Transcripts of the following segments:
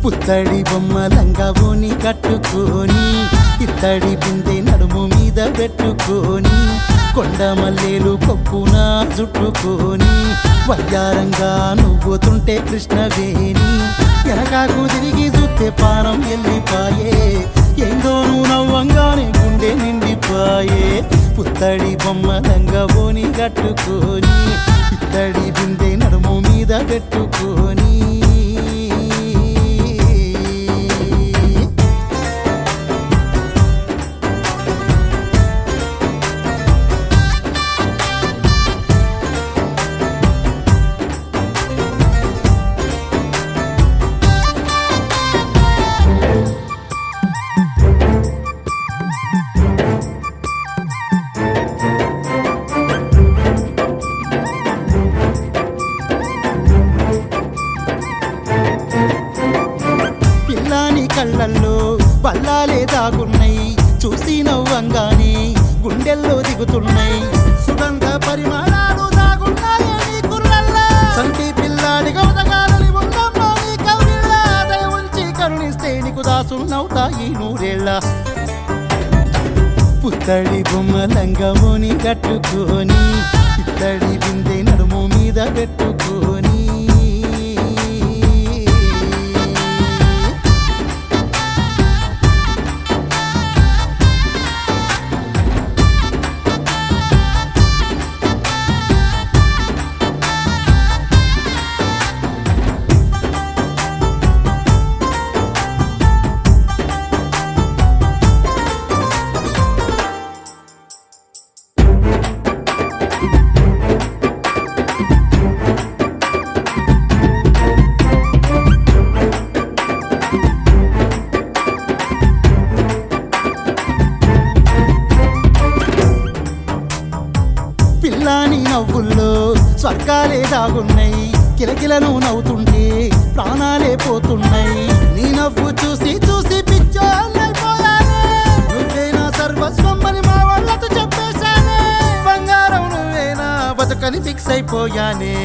పుత్తడి బొమ్మ లంగావోని కట్టుకొని ఇత్తడి బిందె నడుము మీద పెట్టుకొని కొండ మల్లెలు కొప్పున జుట్టుకొని వయ్యారంగా నువ్వుతుంటే కృష్ణవేణి వెనకాకు తిరిగి చూస్తే పానం వెళ్ళిపాయే ఏందో నువ్వు నవ్వంగానే గుండె నిండిపాయే పుత్తడి బొమ్మ లంగబోని కట్టుకొని ఇత్తడి బిందె నడుము మీద పెట్టుకొని పిల్లాని కళ్ళల్లో బల్లాలే దాగున్నాయి చూసి నవ్వంగానే గుండెల్లో దిగుతున్నాయి సుగంధ పరిమళాలు దాగున్నాయి నీ కుర్రల్లో. సంటి పిల్లాడి గౌతగాలని ఉందమ్మా నీ కౌగిళ్ళ. దయ ఉంచి కరుణిస్తే నీకు దాసున్నవుతాయి నూరేళ్ళ పుత్తడి బొమ్మ లంగమోని కట్టుకొని ఇత్తడి బిందె నడుము మీద పెట్టుకొని పిల్లాని నవ్వుల్లో స్వర్గాలే దాగున్నాయి కిలకిలను నవ్వుతుంటే ప్రాణాలే పోతున్నాయి నీ నవ్వు చూసి చూసి పిచ్చోళ్ళైపోయానే నువ్వే నా సర్వస్వం అని మా వాళ్ళతో చెప్పేశానే బంగారం నువ్వేనా బతుకని ఫిక్స్ అయిపోయానే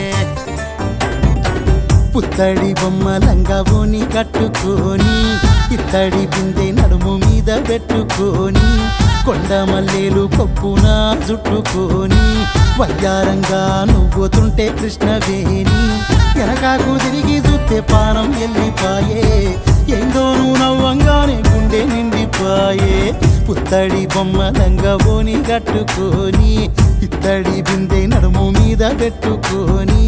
పుత్తడి బొమ్మ లంగావోని కట్టుకొని ఇత్తడి బిందె నడుము మీద పెట్టుకొని కొండ మల్లెలు కొప్పున జుట్టుకొని వయ్యారంగా నువ్వుతుంటే కృష్ణవేణి వెనకాకు తిరిగి చూస్తే పానం వెళ్ళిపాయే ఏందో నువ్వు నవ్వంగానే గుండె నిండిపాయే పుత్తడి బొమ్మ లంగబోని కట్టుకొని ఇత్తడి బిందె నడుము మీద పెట్టుకొని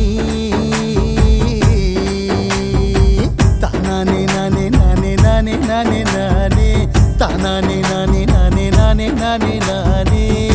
తానానే నానే నానే నానే నానే నానే తానానే నానే నానే నానే నానే నానే